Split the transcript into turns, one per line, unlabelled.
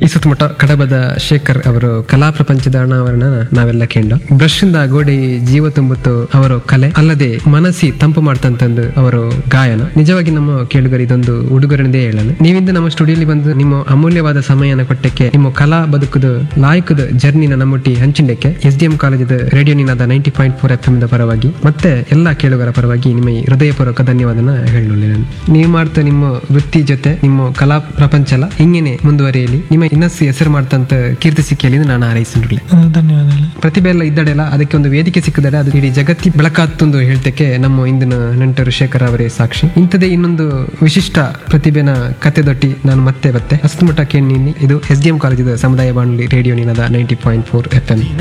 ಈ ಸುತ್ತಮುತ್ತ ಕಡಬದ ಶೇಖರ್ ಅವರು ಕಲಾ ಪ್ರಪಂಚದ ಅನಾವರಣ ನಾವೆಲ್ಲ ಕೇಂಡ ಬ್ರಷ್ ಇಂದ ಗೋಡೆ ಜೀವ ತುಂಬುತ್ತು ಅವರ ಕಲೆ ಅಲ್ಲದೆ ಮನಸ್ಸಿ ತಂಪು ಮಾಡ್ತಂತಂದು ಅವರು ಗಾಯನ ನಿಜವಾಗಿ ನಮ್ಮ ಕೇಳುಗರು ಇದೊಂದು ಉಡುಗೊರೆನದೇ ಹೇಳನು ನೀವಿಂದ ನಮ್ಮ ಸ್ಟುಡಿಯೋಲಿ ಬಂದು ನಿಮ್ಮ ಅಮೂಲ್ಯವಾದ ಸಮಯನ ಕೊಟ್ಟಕ್ಕೆ ನಿಮ್ಮ ಕಲಾ ಬದುಕುದು ಲಾಯಕದ ಜರ್ನಿನ ನಮ್ಮೊಟ್ಟಿ ಹಂಚಿಂಡಕ್ಕೆ ಎಸ್ ಡಿ ಎಂ ಕಾಲೇಜದ radio Ninada ninety point four F ದ ಪರವಾಗಿ ಮತ್ತೆ ಎಲ್ಲ ಕೇಳುಗರ ಪರವಾಗಿ ನಿಮ್ಮ ಈ ಹೃದಯಪೂರ್ವಕ ಧನ್ಯವಾದನ ಹೇಳಲು ನಾನು ನೀವು ಮಾಡ್ತಾ ನಿಮ್ಮ ವೃತ್ತಿ ಜೊತೆ ನಿಮ್ಮ ಕಲಾ ಪ್ರಪಂಚಲ ಹಿಂಗೇನೆ ಮುಂದುವರಿಯಲಿ ನಿಮ್ಮ ಇನ್ನಷ್ಟು ಹೆಸರು ಮಾಡ್ತಂತ ಕೀರ್ತಿ ಸಿಕ್ಕಿಯಲ್ಲಿ ನಾನು ಹಾರೈಸಿರ್ಲಿ
ಧನ್ಯವಾದಗಳು
ಪ್ರತಿಭೆ ಎಲ್ಲ ಇದ್ದಡೆಲ್ಲ ಅದಕ್ಕೆ ಒಂದು ವೇದಿಕೆ ಸಿಕ್ಕಿದರೆ ಅದು ಇಡೀ ಜಗತ್ತಿ ಬೆಳಕಾತ್ತೊಂದು ಹೇಳ್ತಕ್ಕೆ ನಮ್ಮ ಇಂದಿನ ನೆಂಟರು ಶೇಖರ್ ಅವರೇ ಸಾಕ್ಷಿ ಇಂಥದೇ ಇನ್ನೊಂದು ವಿಶಿಷ್ಟ ಪ್ರತಿಭೆನ ಕತೆದೊಟ್ಟಿ ನಾನು ಮತ್ತೆ ಬತ್ತೆ ಹಸ್ತಮುಟ ಕೇಳಿ ಇದು ಎಸ್ ಡಿ ಎಂ ಕಾಲೇಜಿದ ಸಮುದಾಯ ಬಾನುಲಿ radio Ninada ninety point four F M